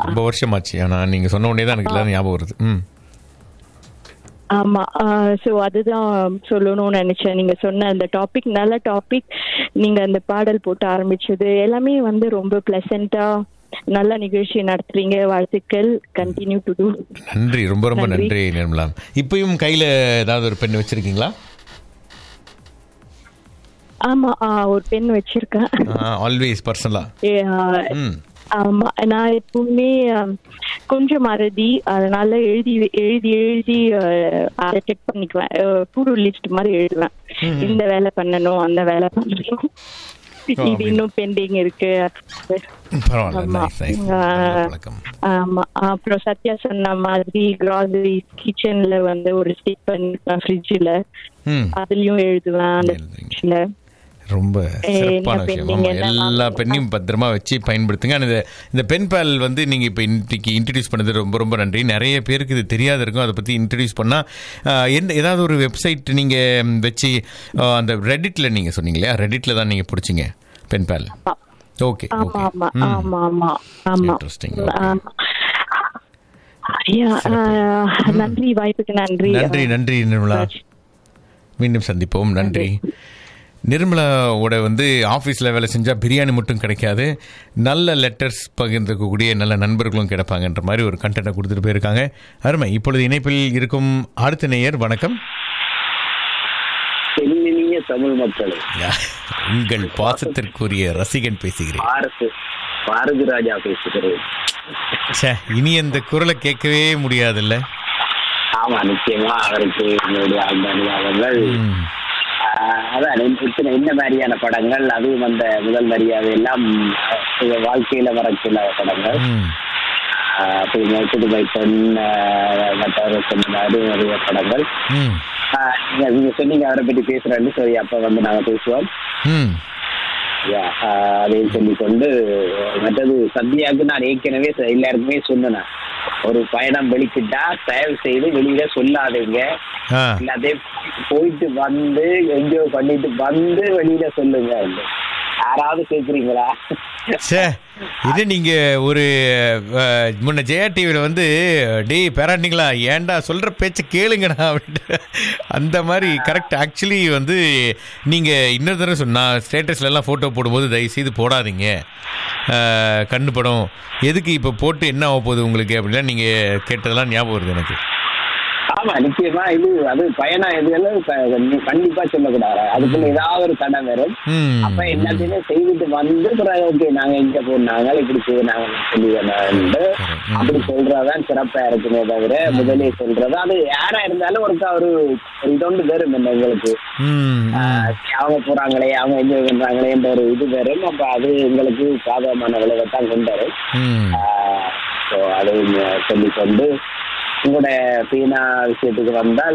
ரொம்ப வருஷமாச்சு ஆனா நீங்க சொன்ன உடனே தான் எனக்கு எல்லாம் ஞாபகம் வருது ம் ஆமா சோ அதுதான் சொல்லணும்னு நினைச்சேன் நீங்க சொன்ன அந்த டாபிக் நல்ல டாபிக் நீங்க அந்த பாடல் போட்டு ஆரம்பிச்சது எல்லாமே வந்து ரொம்ப பிளசண்டா நல்ல நிகழ்ச்சி நடத்துறீங்க வாழ்த்துக்கள் கண்டினியூ டு டூ நன்றி ரொம்ப ரொம்ப நன்றி. நன்றி நிர்மலா இப்பயும் கையில ஏதாவது ஒரு பெண் வச்சிருக்கீங்களா ஆமா ஆ, ஒரு பெண் வச்சிருக்கேன் ஆல்வேஸ் பர்சனலா ஏ, ஆ, ம் ஆமா நான் எப்பவுமே ஆம், கொஞ்சம் மறதி அதனால எழுதி எழுதி எழுதி அஹ், அதை செக் பண்ணிக்குவேன் புது லிஸ்ட் மாதிரி எழுதுவேன் இந்த வேலை பண்ணணும் அந்த வேலை பண்ணணும் இது இன்னும் பெண்டிங் இருக்கு பரவாயில்ல ஆமா. நைஸ் நைஸ் ஆ. பழக்கம் ஆமா அப்புறம் சத்யா சொன்ன மாதிரி கிராசரி கிச்சன்ல வந்து ஒரு ஸ்டிக் பண்ணிருப்பேன் ஃப்ரிட்ஜ்ல ம் அதுலயும் எழுதுவேன் அந்த எழுதுறீங்க. fridge-ல. ரொம்ப ஏய், சிறப்பான என்ன விஷயம் பெண்ணிங்க, ஆமா என்ன எல்லா வாங்கணும்? பெண்ணையும் பத்திரமா வச்சு பயன்படுத்துங்க ஆனா, இந்த இந்த பென் பால் வந்து நீங்க இப்ப இன்னைக்கு இன்ட்ரடியூஸ் பண்ணது ரொம்ப ரொம்ப நன்றி நிறைய பேருக்கு இது தெரியாத இருக்கும் அதை பத்தி இன்ட்ரடியூஸ் பண்ணா ஆஹ், எந்த ஏதாவது ஒரு வெப்சைட் நீங்க ம், வச்சு ஆஹ், அந்த ரெடிட்ல நீங்க சொன்னீங்க இல்லையா ரெடிட்ல தான் நீங்க பிடிச்சிங்க பென் பால் ஆமா. ஓகே ஆமா ஓகே ஆமா ஆமா ஆமா ஆமா Interesting, okay. ஆமா. ஐயா, ஆஹ், நன்றி வாய்ப்புக்கு நன்றி நன்றி நன்றி நிர்மலா மீண்டும் சந்திப்போம் நன்றி நிர்மலாவோட வந்து ஆஃபீஸில் வேலை செஞ்சால் பிரியாணி மட்டும் கிடைக்காது நல்ல லெட்டர்ஸ் பகிர்ந்துக்கக்கூடிய நல்ல நண்பர்களும் கிடைப்பாங்கன்ற மாதிரி ஒரு கண்டென்ட்டை கொடுத்துட்டு போயிருக்காங்க அருமை இப்பொழுது இணைப்பில் இருக்கும் அடுத்த நேயர் வணக்கம் தென்னினிய தமிழ் மக்களே உங்கள் பாசத்திற்குரிய ரசிகன் பேசுகிறேன் பாரதி பாரதி ராஜா பேசுகிறேன் ச்சே இனி அந்த குரலை கேட்கவே முடியாதுல்ல ஆமா நிச்சயமா அவருக்கு என்னுடைய அந்த அனுபவங்கள் ம். ஆஹ், அதான் இத்தனை இந்த மாதிரியான படங்கள் அதுவும் அந்த முதல் மரியாதை எல்லாம் ஆஹ், வாழ்க்கையில வரக்கூடிய படங்கள் ம். ஆஹ், புதுமை புதுமை பெண் ஆஹ், மற்றவர் சொன்ன மாதிரி நிறைய படங்கள் ம். ஆஹ், நீங்க நீங்க சொன்னீங்க அவரை பற்றி பேசுறேன்னு சரி அப்ப வந்து நாங்க பேசுவோம் ம். யா, ஆஹ், அதையும் சொல்லிக்கொண்டு மற்றது சத்யாவுக்கு நான் ஏற்கனவே சொ- எல்லாருக்குமே சொன்னேன் ஒரு பயணம் வெளிக்கிட்டா தயவு செய்து வெளியில சொல்லாதீங்க ஆ எல்லாத்தையும் போயிட்டு வந்து என்ஜாய் பண்ணிட்டு வந்து வெளியில சொல்லுங்க யாராவது கேக்குறீங்களா சே இது நீங்க ஒரு அஹ், முன்ன ஜெயா டிவியில வந்து டேய் பேராண்டிங்களா ஏன்டா சொல்ற பேச்ச கேளுங்கடா அப்படின்ட்டு அந்த மாதிரி கரெக்ட் ஆக்சுவலி வந்து நீங்க இன்னொரு தடவை சொன்னா ஸ்டேட்டஸ்ல எல்லாம் போட்டோ போடும்போது தயவு செய்து போடாதீங்க அஹ், கண்ணு படம் எதுக்கு இப்போ போட்டு என்ன ஆக போகுது உங்களுக்கு அப்படின்னா நீங்க கேட்டதெல்லாம் ஞாபகம் வருது எனக்கு ஆமா நிச்சயமா இது அது பயணம் எதுகளும் க- நீ கண்டிப்பா சொல்லக்கூடாது அதுக்குள்ள ஏதாவது ஒரு தடை வரும் ம். அப்ப எல்லாத்தையுமே செய்துட்டு வந்து பிறகு ஓகே நாங்க இங்க போனாங்க இப்படி செய்யறாங்க சொல்லி வேணாம்னு அப்படி சொல்றதான் சிறப்பா இருக்குமே தவிர முதலே சொல்றது அது யாரா இருந்தாலும் ஒரு ஒரு ஒரு இதொண்டு வரும் என்ன எங்களுக்கு ம், ம். ஆஹ் அவங்க போறாங்களே அவங்க என்ஜாய் பண்றாங்களேன்ற ஒரு இது வரும் அப்ப அது எங்களுக்கு சாதகமான விளைவைத்தான் கொண்டு வரும் ம். ஸோ அதையும் சொல்லிக்கொண்டு உங்களோட பீனா விஷயத்துக்கு வந்தால்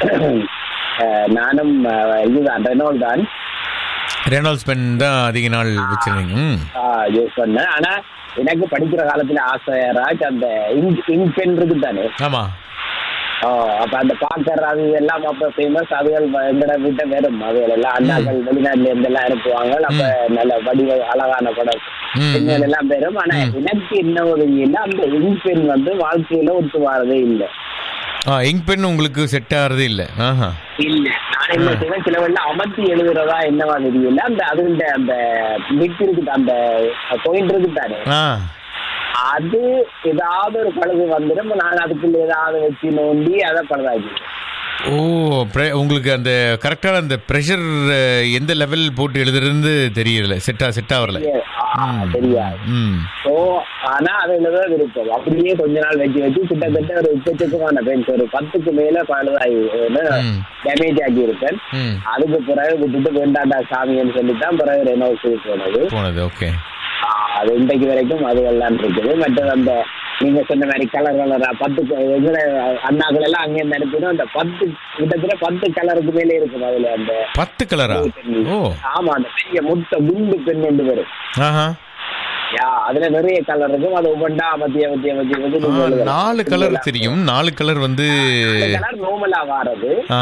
ஆஹ் நானும் ஆஹ் இதுதான் ரெனோல் தான் ரெனால்ட்ஸ் பென் தான் அதிக நாள் வச்சிருந்தீங்க ம். யூஸ் பண்ணேன் ஆனா எனக்கு படிக்கிற காலத்துல ஆசை ராஜ் அந்த இங்க் இங்க் பென் இருக்கு தானே ஆமா ஓ, அப்ப அந்த பாக்கர் அது எல்லாம் அப்ப ஃபேமஸ் அதுகள் வ- எங்கட வீட்டை வரும் அதுகள் எல்லாம் அண்ணாக்கள் வெளிநாட்டுல இருந்து எல்லாம் அனுப்புவாங்க அப்ப நல்ல வடிவ அழகான படம் ம், பெண்கள் எல்லாம் பெறும் ஆனா எனக்கு என்ன ஒரு இல்லை அந்த இங்க் பென் வந்து வாழ்க்கையில ஒத்து வரதே இல்லை ஆ இங்க் பென் உங்களுக்கு செட் ஆகிறதே இல்லை ஆஹா இல்ல நான் என்ன செய்வேன் சில வேலை அமர்த்தி எழுதுறதா என்னவா தெரியல அந்த அதுண்ட அந்த பிட் இருக்குது அந்த பாயிண்ட் இருக்கு தானே ஆ அது ஏதாவது ஒரு பழுது வந்துடும் நான் அதுக்குள்ள ஏதாவது வச்சு நோண்டி அதை பழுதாக்கி ஓ pre- உங்களுக்கு அந்த கரெக்டான அந்த ப்ரெஷர் எந்த லெவல் போட்டு எழுதுறது தெரியல செட்டா செட் ஆகல தெரியாது ம் ஸோ ஆனா அதுல தான் விருப்பம் அப்படியே கொஞ்ச நாள் வச்சு வச்சு கிட்டத்தட்ட ஒரு உச்சத்துக்குமான பென்ஸ் ஒரு பத்துக்கு மேல பழுதாகி ம். டேமேஜ் ஆகி இருப்பேன் ம் அதுக்கு பிறகு விட்டுட்டு வேண்டாண்டா சாமின்னு சொல்லித்தான் பிறகு ரெனோவேட் போனது போனது ஓகே ஆஹ் அது இன்றைக்கு வரைக்கும் அதுகள்லாம் இருக்குது மற்றது அந்த நீங்க சொன்ன மாதிரி கலர் கலரா பத்து க- எங்கட அண்ணாக்கள் எல்லாம் அங்கே இருந்து அனுப்பினோம் அந்த பத்து கிட்டத்தட்ட பத்து கலருக்கு மேலே இருக்கும் அதுல அந்த பத்து கலரா ஓ ஆமா அந்த பெரிய முட்டை குண்டு பெண் ஒன்று வரும் ஆஹா யா அதுல நிறைய கலர் இருக்கும் அது ஒவ்வொன்றா மத்திய மத்திய மத்திய மத்திய ஆ, நாலு கலர் தெரியும் நாலு கலர் வந்து கலர் நார்மலா வாரது ஆ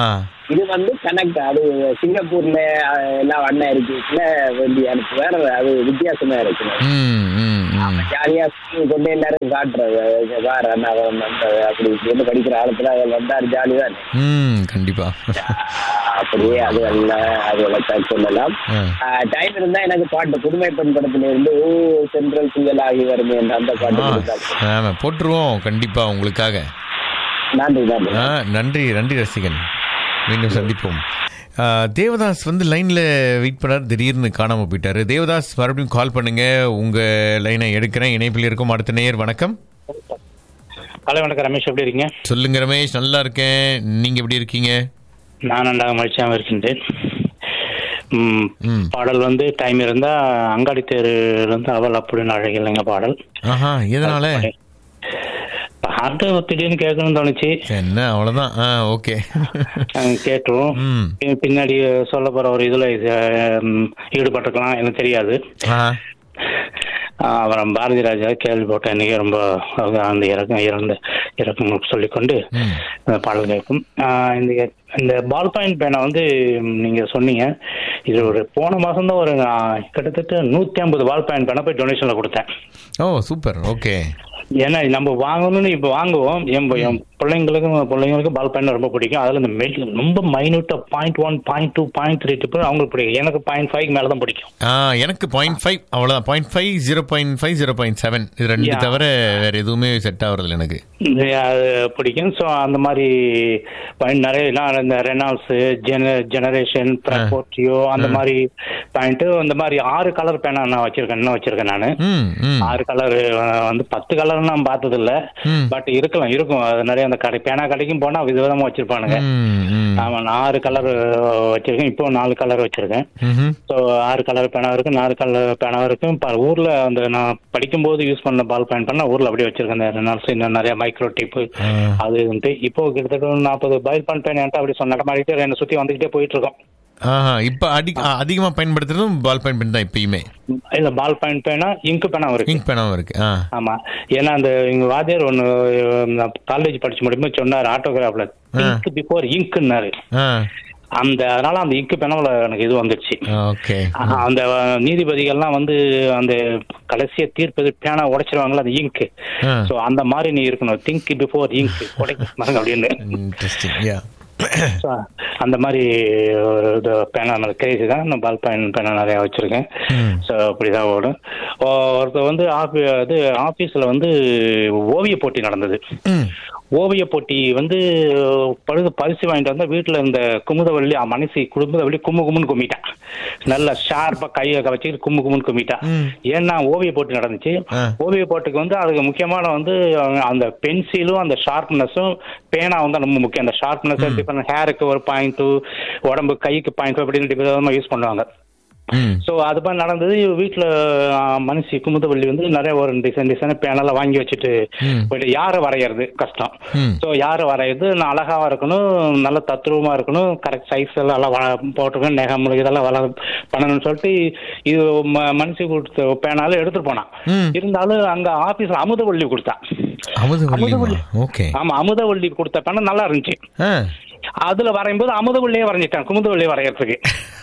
இது வந்து கனெக்ட் அது சிங்கப்பூர்ல அஹ், எல்லாம் அண்ணன் இருக்குல வேண்டி அனுப்புவார் அது வித்தியாசமா இருக்கு ம் ம் ம் ஜாலியா கொண்டு எல்லாரும் காட்டுறது இங்க பாரு அண்ணா அவன் வந்தது அப்படி இப்படின்னு படிக்கிற காலத்துல அவர் வந்தார் ஜாலி தான் ம் கண்டிப்பா அப்படியே அது அல்ல அது வளர்த்தா சொல்லலாம் ஆ. டைம் இருந்தா எனக்கு பாட்டு புதுமை பெண் படத்துல இருந்து ஓ சென்ட்ரல் புயல் ஆகி வருமே என்ற அந்த பாட்டு ஆ, கொடுத்தா. ஆமா போட்டுருவோம் கண்டிப்பா உங்களுக்காக நன்றி நன்றி ஆ, நன்றி நன்றி ரசிகன் மீண்டும் சந்திப்போம் ஆ, தேவதாஸ் வந்து லைன்ல வெயிட் பண்ணார் திடீர்னு காணாம போயிட்டாரு தேவதாஸ் மறுபடியும் கால் பண்ணுங்க உங்க லைனை எடுக்கிறேன் இணைப்பில் இருக்கும் அடுத்த நேயர் வணக்கம் ஹலோ வணக்கம் ரமேஷ் எப்படி இருக்கீங்க சொல்லுங்க ரமேஷ் நல்லா இருக்கேன் நீங்க எப்படி இருக்கீங்க நான் நன்றாக மகிழ்ச்சியாக இருக்கின்றேன் ம், ம். பாடல் வந்து டைம் இருந்தா அங்காடி தேர்ல இருந்து அவள் அப்படின்னு அழகில்லைங்க பாடல் ஆஹா எதனால பாட்டு திடீர்னு கேட்கணும்னு தோணுச்சு என்ன அவ்வளவுதான் ஆ ஓகே அஹ் கேட்டுருவோம் ம் பின்- பின்னாடி சொல்ல போற ஒரு இதுல இது, ம், ஈடுபட்டிருக்கலாம் எனக்கு தெரியாது ஆ அஹ் அப்புறம் பாரதி ராஜா கேள்விப்பட்ட இன்னைக்கு ரொம்ப அவங்க அந்த இறக்கம் இறந்த இறக்கம் சொல்லிக்கொண்டு ம். அந்த பாடல் கேட்கும் ஆஹ் இந்த இந்த பால் பாயிண்ட் பேனை வந்து ம், நீங்க சொன்னீங்க இது ஒரு போன மாசம் தான் ஒரு நான் கிட்டத்தட்ட நூத்தி ஐம்பது பால் பாயிண்ட் பேனை போய் டொனேஷன்ல கொடுத்தேன் ஓ சூப்பர் ஓகே ஏன்னா நம்ம வாங்கணும்னு இப்போ வாங்குவோம் என் என் பிள்ளைங்களுக்கும் பிள்ளைங்களுக்கும் பால் பாயிண்ட் ரொம்ப பிடிக்கும் அதுல இந்த மெல் ரொம்ப மைனூட்டா point one point two point three டிப்பு அவங்களுக்கு பிடிக்கும் எனக்கு பாயிண்ட் ஃபைவ் மேல தான் பிடிக்கும் ஆ எனக்கு பாயிண்ட் ஃபைவ் அவ்வளோதான் point five zero point five zero point seven இது ரெண்டு Yeah. தவிர வேற எதுவுமே செட் ஆகுறதில்ல எனக்கு இது அது பிடிக்கும் ஸோ அந்த மாதிரி பாயிண்ட் நிறைய நான் இந்த ரெனால்ஸ் ஜென ஜெனரேஷன் ப்ரப்போர்ட்டியோ அந்த மாதிரி பாயிண்ட் இந்த மாதிரி ஆறு கலர் பேனா நான் வச்சிருக்கேன் இன்னும் வச்சிருக்கேன் நான் ம் ம் ஆறு கலர் வந்து பத்து கலர் நான் பார்த்தது இல்ல ம். பட் இருக்கலாம் இருக்கும் அது நிறைய அந்த கடை பேனா கடைக்கும் போனா விதவிதமா வச்சிருப்பானுங்க ம், ம். ஆமா நான் ஆறு கலர் வச்சிருக்கேன் இப்போ நாலு கலர் வச்சிருக்கேன் ம்ஹும். ஸோ ஆறு கலர் பேனா இருக்கு நாலு கலர் பேனா இருக்கு இப்போ ஊர்ல அந்த நான் படிக்கும்போது யூஸ் பண்ண பால் பாயிண்ட் பண்ண ஊர்ல அப்படியே வச்சிருக்கேன் இந்த ரெனால்ஸ் இன்னும் நிறைய மைக்ரோ டிப்பு ஆ. அது இதுன்ட்டு இப்போ கிட்டத்தட்ட ஒரு நாற்பது பால் பாயிண்ட் பேன் என்கிட்ட அப்படி சொன்ன நடமாடிட்டு என்னை சுத்தி வந்துகிட்டே போயிட்டு இருக்கோம் ஆஹா இப்ப அடி அ- அதிகமா பயன்படுத்துறதும் பால் பாயிண்ட் பென் தான் இப்பயுமே இல்ல பால் பாயிண்ட் பேனா இங்கு பேனா இருக்கு இங்க் பேனாவும் இருக்கு ஆ ஆமா ஏன்னா அந்த எங்க வாத்தியார் ஒன்னு காலேஜ் படிச்சு முடியும்போது சொன்னார் ஆட்டோகிராஃப்ல இங்க் பிஃபோர் இங்க்னாரு ஆ அந்த அதனால அந்த இங்கு பேனாவில் எனக்கு இது வந்துடுச்சு ஓகே ஆஹா, அந்த நீதிபதிகள்லாம் வந்து அந்த கடைசிய தீர்ப்பு பேனா உடைச்சிருவாங்களா அந்த இங்க் ஆ. சோ அந்த மாதிரி நீ இருக்கணும் திங்க் பிஃபோர் இங்க் உடைக்க பாருங்க அப்படின்னு இன்ட்ரெஸ்டிங் யா So, அந்த மாதிரி ஒரு இது பேனா நல்ல கிரேசி தான் நான் பால் பேன் பேனா நிறைய வச்சிருக்கேன் ம். ஸோ அப்படிதான் ஓடும் ஓ- ஒருத்தர் வந்து ஆஃபி இது ஆஃபீஸில் வந்து ஓவிய போட்டி நடந்தது ம் ஓவிய போட்டி வந்து பழுது பரிசு வாங்கிட்டு வந்தா வீட்டுல இருந்த குமுதவள்ளி அ, மனசி குமுதவள்ளி கும்மு கும்முன்னு கும்மிட்டான் நல்ல ஷார்ப்பா கையை வச்சுக்கிட்டு கும்மு கும்முன்னு கும்மிட்டா ம். ஏன்னா ஓவிய போட்டி நடந்துச்சு ஆ. ஓவிய போட்டிக்கு வந்து அதுக்கு முக்கியமான வந்து அந்த பென்சிலும் அந்த ஷார்ப்னஸும் பேனா வந்து ரொம்ப முக்கியம் அந்த ஷார்ப்னஸ் டிஃபரெண்ட் ஹேருக்கு ஒரு பாயிண்ட் உடம்பு கைக்கு பாயிண்ட் அப்படின்னு விதமா யூஸ் பண்ணுவாங்க ம் ஸோ அது மாதிரி நடந்தது வீட்டில் மனுஷி குமுதவள்ளி வந்து நிறைய ஒரு டிசைன் டிசைன் பேனெல்லாம் வாங்கி வச்சுட்டு ம். போயிட்டு யாரை வரைகிறது கஷ்டம் ம். ஸோ யாரை வரைகிறது நான் அழகாவா இருக்கணும் நல்ல தத்ரூபமா இருக்கணும் கரெக்ட் சைஸ் எல்லாம் எல்லாம் வ- போட்டிருக்கணும் நெகம் இதெல்லாம் வள பண்ணணும்னு சொல்லிட்டு இது ம- மனுஷி கொடுத்த பேனால எடுத்துட்டு போனான் ம். இருந்தாலும் அங்க ஆபீஸ்ல அமுதவள்ளி கொடுத்தா அமுதவள்ளி ஓகே ஆமா அமுதவள்ளி கொடுத்த பேனா நல்லா இருந்துச்சு ஆ அதுல வரையும்போது அமுதவள்ளியே வரைஞ்சிட்டான் குமுதவள்ளியே வரையறதுக்கு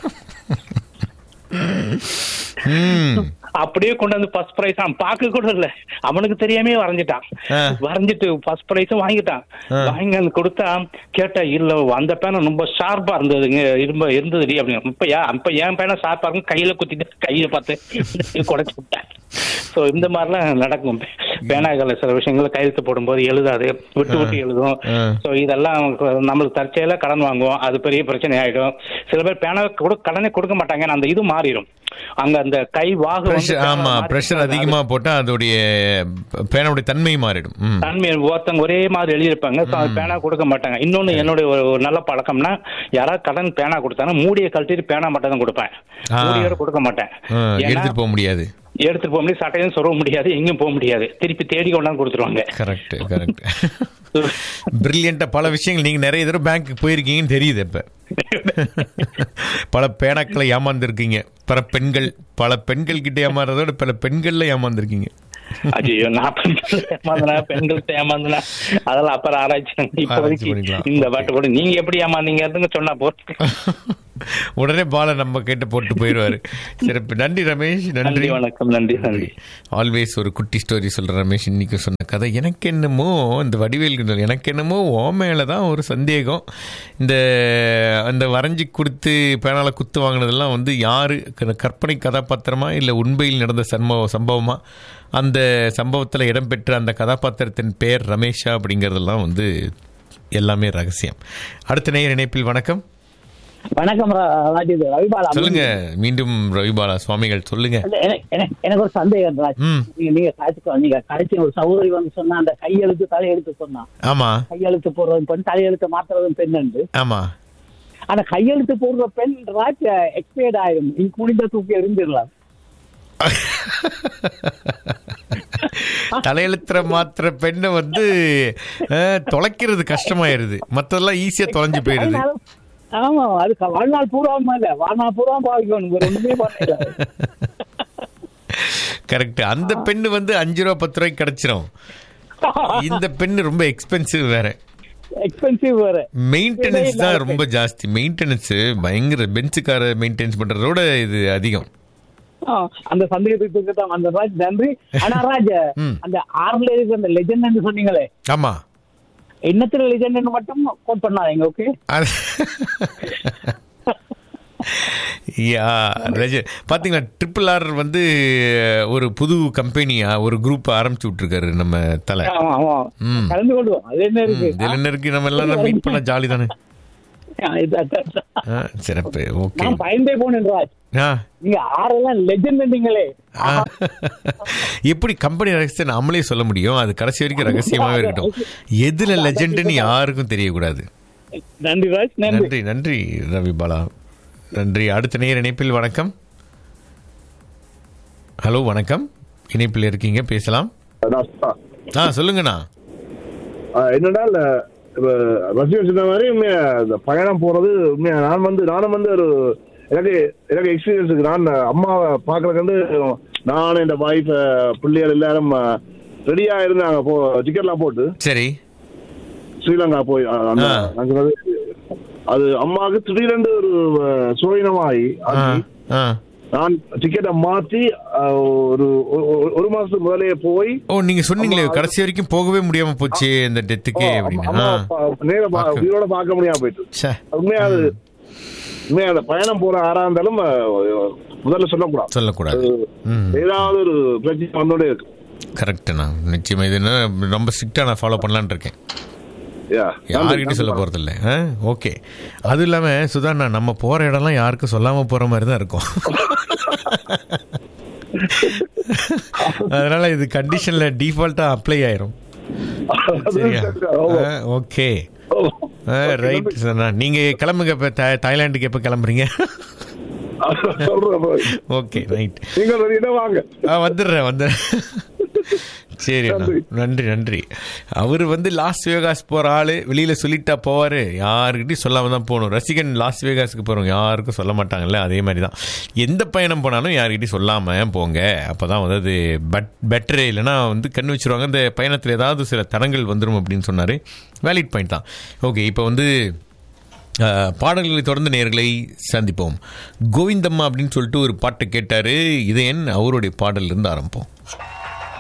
ம் அப்படியே கொண்டு வந்து ஃபர்ஸ்ட் பிரைஸ் அவன் பார்க்க கூட இல்ல அவனுக்கு தெரியாமே வரைஞ்சிட்டான் ஆ. வரைஞ்சிட்டு ஃபர்ஸ்ட் பிரைஸும் வாங்கிட்டான் ஆ. வாங்கி வந்து கொடுத்தா கேட்டா இல்ல அந்த பேனை ரொம்ப ஷார்ப்பா இருந்ததுங்க இரும்ப இருந்ததுடி அப்படின்னு இப்ப ஏன் இப்ப என் பேனை ஷார்ப்பா இருக்கும் கையில குத்திட்டு கையில பார்த்து குடைச்சு விட்டேன் ஸோ இந்த மாதிரிலாம் நடக்கும் பேனாக்கள் சில விஷயங்களை கையெழுத்து போடும்போது எழுதாது விட்டு விட்டு எழுதும் ஆ. ஸோ இதெல்லாம் நம்மளுக்கு தற்செயலா கடன் வாங்குவோம் அது பெரிய பிரச்சனை ஆயிடும் சில பேர் பேனா கொடு கடனே கொடுக்க மாட்டாங்க அந்த இது மாறிடும் அங்க அந்த கை வாகு வந்து ப்ரெஷர் பேனா ஆமா மாறி ப்ரெஷர் அது அதிகமா போட்டா அதோடைய பேனோடைய தன்மை மாறிடும் ம் தன்மை ஒருத்தவங்க ஒரே மாதிரி எழுதியிருப்பாங்க ஸோ அது பேனா கொடுக்க மாட்டாங்க இன்னொன்னு என்னுடைய ஒரு ஒரு நல்ல பழக்கம்னா யாராவது கடன் பேனா கொடுத்தாங்கன்னா மூடியை கழட்டிட்டு பேனா மட்டும் தான் கொடுப்பேன் ஆ. மூடியோட கொடுக்க மாட்டேன் ஆ, ஏன்னா எடுத்துட்டு போக முடியாது எடுத்துட்டு போக முடியாது சட்டையும் சொருக முடியாது எங்கேயும் போக முடியாது திருப்பி தேடி கொண்டாந்து கொடுத்துருவாங்க கரெக்ட் கரெக்ட் பிரில்லியண்டா பல விஷயங்கள் நீங்க நிறைய தடவை பேங்க்கு போயிருக்கீங்கன்னு தெரியுது இப்ப பல பேனாக்களை ஏமாந்துருக்கீங்க பல பெண்கள் பல பெண்கள் கிட்ட ஏமாறதோட பல பெண்கள்ல ஏமாந்துருக்கீங்க ஐயோ நான் பெண்கள் ஏமாந்தனா பெண்கள் ஏமாந்தனா அதெல்லாம் அப்புறம் ஆராய்ச்சி பண்ணி இப்போதைக்கு பண்ணிக்கலாம். இந்த பாட்டு கூட நீங்க எப்படி ஏமாந்தீங்கன்னு சொன்னா போதும் உடனே பாலை நம்ம கேட்டு போட்டு போயிடுவாரு சிறப்பு நன்றி ரமேஷ் நன்றி நன்றி வணக்கம் நன்றி நன்றி ஆல்வேஸ் ஒரு குட்டி ஸ்டோரி சொல்ற ரமேஷ் இன்னைக்கு சொன்ன கதை எனக்கு என்னமோ இந்த வடிவேல் கிண்டல், எனக்கு என்னமோ ஓ மேல தான் ஒரு சந்தேகம் இந்த அந்த வரைஞ்சி கொடுத்து பேனால குத்து வாங்கினதெல்லாம் வந்து யாரு க- கற்பனை கதாபாத்திரமா இல்லை உண்மையில் நடந்த சம்பவம் சம்பவமா அந்த சம்பவத்தில் இடம்பெற்ற அந்த கதாபாத்திரத்தின் பெயர் ரமேஷா அப்படிங்கிறதெல்லாம் வந்து எல்லாமே ரகசியம் அடுத்த நேயர் இணைப்பில் வணக்கம் வணக்கம் ரா- ராஜேஷ் ரவிபாலா சொல்லுங்க மீண்டும் ரவிபாலா சுவாமிகள் சொல்லுங்க இல்ல, எனக்கு- எனக்கு- எனக்கு ஒரு சந்தேகம் ராஜ் ம் நீங்க நீங்க கழிச்சு நீங்க கழிச்சு ஒரு சகோதரி வந்து சொன்னா அந்த கையெழுத்து தலையெழுத்து சொன்னா ஆமா கையெழுத்து போடுறது பெண் தலையெழுத்து மாத்துறதும் பெண் உண்டு ஆமா ஆனா கையெழுத்து போடுற பெண் ராஜ் எக்ஸ்பயர்ட் ஆயிரும் நீங்க குனிந்த தூக்கி எரிஞ்சிடலாம் தலையெழுத்துற மாத்திர பெண்ணை வந்து அஹ், தொலைக்கிறது கஷ்டமாயிருது மத்ததெல்லாம் ஈஸியா தொலைஞ்சு போயிருது ஆமா அது க- வாழ்நாள் பூராமா இல்ல வாழ்நாள் பூரா பாவிக்கணும் வேற ஒண்ணுமே பண்ணல கரெக்ட் அந்த பெண்ணு வந்து அஞ்சு ரூபா பத்து ரூபாய்க்கு கிடைச்சிரும் இந்த பெண்ணு ரொம்ப எக்ஸ்பென்சிவ் வேற எக்ஸ்பென்சிவ் வேற மெயின்டெனன்ஸ் தான் ரொம்ப ஜாஸ்தி மெயின்டெனன்ஸ் பயங்கர பென்சு காரை மெயின்டெனன்ஸ் பண்றதோட இது அதிகம் ஆ, அந்த சந்தேகத்துக்கு தான் அந்த ராஜ் நன்றி ஆனா ராஜ் ம். அந்த ஆறுல இருக்க அந்த லெஜெண்ட் சொன்னீங்களே ஆமா எண்ணத்துல லெஜெண்ட் மட்டும் கோட் பண்ணாதீங்க ஓகே அது- யா ரஜ பாத்தீங்களா ட்ரிபிள் ஆர் வந்து ஒரு புது கம்பெனியா ஒரு குரூப் ஆரம்பிச்சு விட்டுருக்காரு நம்ம தலை ஆமா ஆமா ம். கலந்து கொள்வோம் அது என்ன இருக்கு இதுல என்ன இருக்கு நம்ம எல்லாம் மீட் பண்ண ஜாலி தானே ஆ, இது- அது- அது- ஆ, சிறப்பு ஓகே நான் பயந்தே போனேன் ராஜ் ஆ நீங்க ஆறெல்லாம் லெஜெண்ட் நீங்களே ஆ. எப்படி கம்பெனி ரகசியத்தை நம்மளே சொல்ல முடியும் அது கடைசி வரைக்கும் ரகசியமாவே இருக்கட்டும் எதுல லெஜெண்டுன்னு யாருக்கும் தெரியக்கூடாது நன்றி ராஜ் நன்றி நன்றி நன்றி ரவி பாலா நன்றி அடுத்த நேர் இணைப்பில் வணக்கம் ஹலோ வணக்கம் இணைப்பில் இருக்கீங்க பேசலாம் அதான் ஆ சொல்லுங்கண்ணா ஆஹ் என்னடா இல்ல இப்ப ரசிகர் சொன்ன மாதிரி உண்மையா இந்த பயணம் போறது உண்மையா நான் வந்து நானும் வந்து ஒரு எனக்கு எனக்கு எக்ஸ்பீரியன்ஸ் இருக்கு நான் அம்மாவை பாக்குறதுக்கு வந்து நான் என் வைஃப் பிள்ளைகள் எல்லாரும் ரெடியா இருந்தாங்க போ டிக்கெட்லாம் போட்டு சரி ஸ்ரீலங்கா போய் அஹ், அந்த ஆ. நான் சொன்னது, அது அம்மாவுக்கு திடீரென்று ஒரு அஹ், சுயநமாகி ஆ ஆகி, ஆ நான் டிக்கெட்டை மாத்தி அஹ், ஒரு ஒரு- ஒரு மாசத்துக்கு முதலே போய் ஓ நீங்க சொன்னீங்களே அம்மா, கடைசி வரைக்கும் போகவே முடியாம போச்சு இந்த டெத்துக்கே அப்படின்னு அம்மா ஆ பா- நேர பா- பார்க்க. உயிரோட பார்க்க முடியாம போயிட்டு ச்சே. உண்மையா அது உண்மையா அந்த பயணம் போற ஆறா இருந்தாலும் அஹ், முதல்ல சொல்லக்கூடாது சொல்லக்கூடாது ம் ஏதாவது ஒரு பிரச்சனை வந்தோடே இருக்கு கரெக்டுண்ணா நிச்சயமா இது என்ன ரொம்ப ஸ்ட்ரிக்டா நான் ஃபாலோ பண்ணலான்னு இருக்கேன் Yeah. யாருக்கிட்ட சொல்ல போறது இல்ல ஓகே அதுவும் இல்லாம சுதாண்ணா நம்ம போற இடம்லாம் யாருக்கும் சொல்லாம போற மாதிரி தான் இருக்கும் அதனால இது கண்டிஷன்ல டிஃபால்ட்டா அப்ளை ஆயிரும் சரியா ஆமா. ஓகே ஓ. ரைட் சொன்னா நீங்க கிளம்புங்க இப்ப தா- தாய்லாந்துக்கு எப்ப கிளம்புறீங்க சொல்றேன் bro. ஓகே ரைட் நீங்கள் ரெடியா வாங்க ஆ வந்துடுறேன் வந்துடுறேன் சரி அண்ணா நன்றி. நன்றி நன்றி அவர் வந்து லாஸ் வேகாஸ் போற ஆளு வெளியில சொல்லிட்டா போவாரு யாருக்கிட்டையும் சொல்லாம தான் போகணும் ரசிகன் லாஸ் வேகாஸ்க்கு போறவங்க யாருக்கும் சொல்ல மாட்டாங்கல்ல அதே மாதிரி தான் எந்த பயணம் போனாலும் யாருக்கிட்டையும் சொல்லாம போங்க அப்பதான் வந்து அது பட் பெட்டரே இல்லைன்னா வந்து கண்ணு வச்சிருவாங்க இந்த பயணத்தில் ஏதாவது சில தடங்கள் வந்துடும் அப்படின்னு சொன்னாரு வேலிட் பாயிண்ட் தான் ஓகே இப்போ வந்து அஹ், பாடல்களை தொடர்ந்து நேர்களை சந்திப்போம் கோவிந்தம்மா அப்படின்னு சொல்லிட்டு ஒரு பாட்டை கேட்டாரு இதயன் அவருடைய பாடல்ல இருந்து ஆரம்பிப்போம்